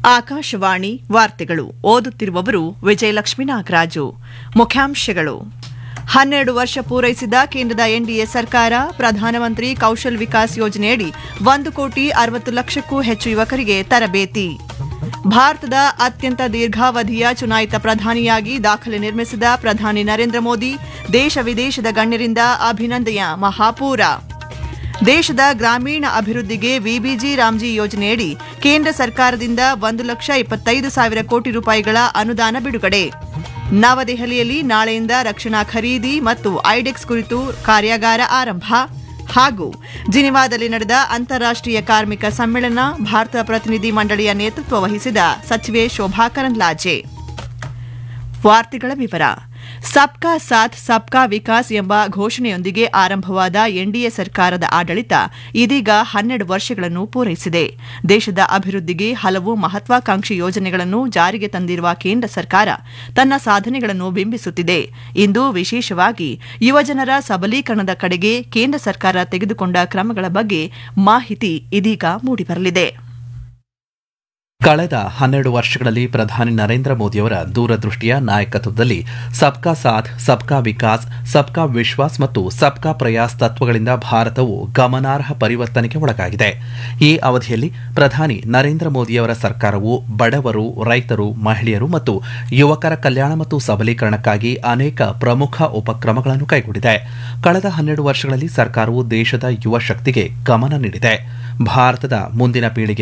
ಆಕಾಶವಾಣಿ ವಾರ್ತೆಗಳು ಓದುತ್ತಿರುವವರು ವಿಜಯಲಕ್ಷ್ಮಿ ನಾಗರಾಜು ಮುಖ್ಯಾಂಶಗಳು ಹನ್ನೆರಡು ವರ್ಷ ಪೂರೈಸಿದ ಕೇಂದ್ರದ ಎನ್ಡಿಎ ಸರ್ಕಾರ ಪ್ರಧಾನಮಂತ್ರಿ ಕೌಶಲ್ ವಿಕಾಸ್ ಯೋಜನೆಯಡಿ ಒಂದು ಕೋಟಿ ಅರವತ್ತು ಲಕ್ಷಕ್ಕೂ ಹೆಚ್ಚು ಯುವಕರಿಗೆ ತರಬೇತಿ ಭಾರತದ ಅತ್ಯಂತ ದೀರ್ಘಾವಧಿಯ ಚುನಾಯಿತ ಪ್ರಧಾನಿಯಾಗಿ ದಾಖಲೆ ನಿರ್ಮಿಸಿದ ಪ್ರಧಾನಿ ನರೇಂದ್ರ ಮೋದಿ ದೇಶ ವಿದೇಶದ ಗಣ್ಯರಿಂದ ಅಭಿನಂದನೆಯ ಮಹಾಪೂರ ದೇಶದ ಗ್ರಾಮೀಣ ಅಭಿವೃದ್ಧಿಗೆ ವಿಬಿಜಿ ರಾಮ್ಜಿ ಯೋಜನೆಯಡಿ ಕೇಂದ್ರ ಸರ್ಕಾರದಿಂದ ಒಂದು ಲಕ್ಷ ಇಪ್ಪತ್ತೈದು ಸಾವಿರ ಕೋಟಿ ರೂಪಾಯಿಗಳ ಅನುದಾನ ಬಿಡುಗಡೆ ನವದೆಹಲಿಯಲ್ಲಿ ನಾಳೆಯಿಂದ ರಕ್ಷಣಾ ಖರೀದಿ ಮತ್ತು ಐಡೆಕ್ಸ್ ಕುರಿತು ಕಾರ್ಯಾಗಾರ ಆರಂಭ ಹಾಗೂ ಜಿನಿವಾದಲ್ಲಿ ನಡೆದ ಅಂತಾರಾಷ್ಟೀಯ ಕಾರ್ಮಿಕ ಸಮ್ಮೇಳನ ಭಾರತ ಪ್ರತಿನಿಧಿ ಮಂಡಳಿಯ ನೇತೃತ್ವ ವಹಿಸಿದ ಸಚಿವೆ ಶೋಭಾ ಕರಂದ್ಲಾಜೆ ವಾರ್ತೆಗಳ ವಿವರ ಸಬ್ಕಾ ಸಾಥ್ ಸಬ್ಕಾ ವಿಕಾಸ್ ಎಂಬ ಘೋಷಣೆಯೊಂದಿಗೆ ಆರಂಭವಾದ ಎನ್ಡಿಎ ಸರ್ಕಾರದ ಆಡಳಿತ ಇದೀಗ ಹನ್ನೆರಡು ವರ್ಷಗಳನ್ನು ಪೂರೈಸಿದೆ ದೇಶದ ಅಭಿವೃದ್ಧಿಗೆ ಹಲವು ಮಹತ್ವಾಕಾಂಕ್ಷಿ ಯೋಜನೆಗಳನ್ನು ಜಾರಿಗೆ ತಂದಿರುವ ಕೇಂದ್ರ ಸರ್ಕಾರ ತನ್ನ ಸಾಧನೆಗಳನ್ನು ಬಿಂಬಿಸುತ್ತಿದೆ ಇಂದು ವಿಶೇಷವಾಗಿ ಯುವಜನರ ಸಬಲೀಕರಣದ ಕಡೆಗೆ ಕೇಂದ್ರ ಸರ್ಕಾರ ತೆಗೆದುಕೊಂಡ ಕ್ರಮಗಳ ಬಗ್ಗೆ ಮಾಹಿತಿ ಇದೀಗ ಮೂಡಿಬರಲಿದೆ ಕಳೆದ ಹನ್ನೆರಡು ವರ್ಷಗಳಲ್ಲಿ ಪ್ರಧಾನಿ ನರೇಂದ್ರ ಮೋದಿಯವರ ದೂರದೃಷ್ಟಿಯ ನಾಯಕತ್ವದಲ್ಲಿ ಸಬ್ಕಾ ಸಾಥ್ ಸಬ್ಕಾ ವಿಕಾಸ್ ಸಬ್ಕಾ ವಿಶ್ವಾಸ್ ಮತ್ತು ಸಬ್ಕಾ ಪ್ರಯಾಸ್ ತತ್ವಗಳಿಂದ ಭಾರತವು ಗಮನಾರ್ಹ ಪರಿವರ್ತನೆಗೆ ಒಳಗಾಗಿದೆ ಈ ಅವಧಿಯಲ್ಲಿ ಪ್ರಧಾನಿ ನರೇಂದ್ರ ಮೋದಿಯವರ ಸರ್ಕಾರವು ಬಡವರು ರೈತರು ಮಹಿಳೆಯರು ಮತ್ತು ಯುವಕರ ಕಲ್ಯಾಣ ಮತ್ತು ಸಬಲೀಕರಣಕ್ಕಾಗಿ ಅನೇಕ ಪ್ರಮುಖ ಉಪಕ್ರಮಗಳನ್ನು ಕೈಗೊಂಡಿದೆ ಕಳೆದ ಹನ್ನೆರಡು ವರ್ಷಗಳಲ್ಲಿ ಸರ್ಕಾರವು ದೇಶದ ಯುವ ಶಕ್ತಿಗೆ ಗಮನ ನೀಡಿದೆ ಭಾರತದ ಮುಂದಿನ ಪೀಳಿಗೆ